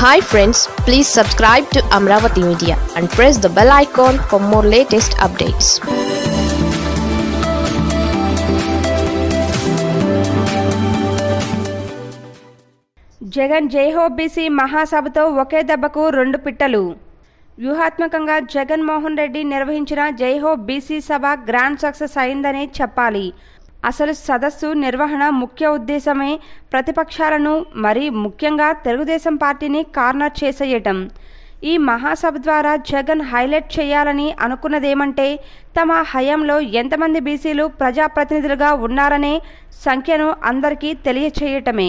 hi friends please subscribe to Amaravati media and press the bell icon for more latest updates Jagan జైహో BC మహాసభతో ఒకే దెబ్బకు రెండు పిట్టలు వ్యూహాత్మకంగా జగన్మోహన్ రెడ్డి నిర్వహించిన జైహో బీసీ సభ గ్రాండ్ సక్సెస్ అయిందనే చెప్పాలి అసలు సదస్సు నిర్వహణ ముఖ్య ఉద్దేశమే ప్రతిపక్షాలను మరీ ముఖ్యంగా తెలుగుదేశం పార్టీని కార్నర్ చేసేయటం ఈ మహాసభ ద్వారా జగన్ హైలైట్ చేయాలని అనుకున్నదేమంటే తమ హయాంలో ఎంతమంది బీసీలు ప్రజాప్రతినిధులుగా ఉన్నారనే సంఖ్యను అందరికీ తెలియచేయటమే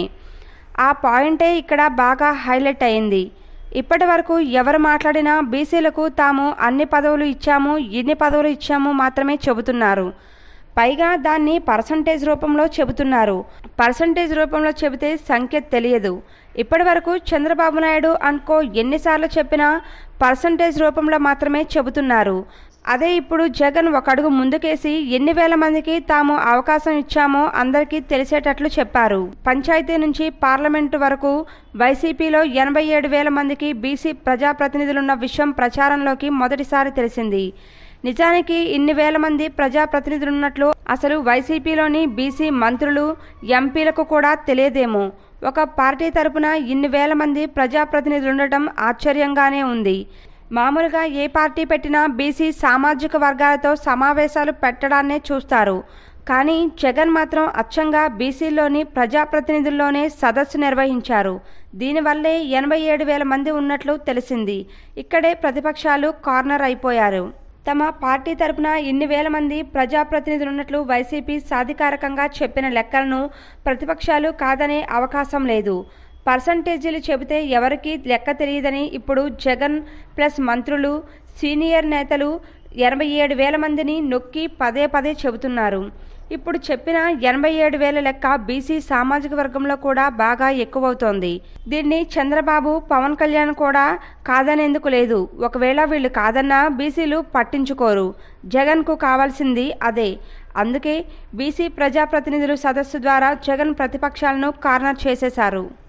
ఆ పాయింటే ఇక్కడ బాగా హైలైట్ అయింది ఇప్పటి వరకు ఎవరు మాట్లాడినా బీసీలకు తాము అన్ని పదవులు ఇచ్చాము ఇన్ని పదవులు ఇచ్చాము మాత్రమే చెబుతున్నారు పైగా దాన్ని పర్సంటేజ్ రూపంలో చెబుతున్నారు పర్సంటేజ్ రూపంలో చెబితే సంఖ్య తెలియదు ఇప్పటి వరకు చంద్రబాబు నాయుడు అనుకో ఎన్నిసార్లు చెప్పినా పర్సంటేజ్ రూపంలో మాత్రమే చెబుతున్నారు అదే ఇప్పుడు జగన్ ఒక అడుగు ముందుకేసి ఎన్ని వేల మందికి తాము అవకాశం ఇచ్చామో అందరికీ తెలిసేటట్లు చెప్పారు పంచాయతీ నుంచి పార్లమెంటు వరకు వైసీపీలో ఎనభై ఏడు వేల మందికి బీసీ ప్రజాప్రతినిధులున్న విషయం ప్రచారంలోకి మొదటిసారి తెలిసింది నిజానికి ఇన్ని వేల మంది ప్రజాప్రతినిధులున్నట్లు అసలు వైసీపీలోని బీసీ మంత్రులు ఎంపీలకు కూడా తెలియదేమో ఒక పార్టీ తరపున ఇన్ని వేల మంది ప్రజాప్రతినిధులుండటం ఆశ్చర్యంగానే ఉంది మామూలుగా ఏ పార్టీ పెట్టినా బీసీ సామాజిక వర్గాలతో సమావేశాలు పెట్టడాన్నే చూస్తారు కానీ జగన్ మాత్రం అచ్చంగా బీసీలోని ప్రజాప్రతినిధుల్లోనే సదస్సు నిర్వహించారు దీనివల్లే ఎనభై ఏడు వేల మంది ఉన్నట్లు తెలిసింది ఇక్కడే ప్రతిపక్షాలు కార్నర్ అయిపోయారు తమ పార్టీ తరపున ఇన్ని వేల మంది ప్రజాప్రతినిధులున్నట్లు వైసీపీ సాధికారకంగా చెప్పిన లెక్కలను ప్రతిపక్షాలు కాదనే అవకాశం లేదు పర్సంటేజీలు చెబితే ఎవరికీ లెక్క తెలియదని ఇప్పుడు జగన్ ప్లస్ మంత్రులు సీనియర్ నేతలు ఎనభై ఏడు వేల మందిని నొక్కి పదే పదే చెబుతున్నారు ఇప్పుడు చెప్పిన ఎనభై ఏడు వేల లెక్క బీసీ సామాజిక వర్గంలో కూడా బాగా ఎక్కువవుతోంది దీన్ని చంద్రబాబు పవన్ కళ్యాణ్ కూడా కాదనేందుకు లేదు ఒకవేళ వీళ్ళు కాదన్నా బీసీలు పట్టించుకోరు జగన్కు కావాల్సింది అదే అందుకే బీసీ ప్రజాప్రతినిధులు సదస్సు ద్వారా జగన్ ప్రతిపక్షాలను కార్నర్ చేసేశారు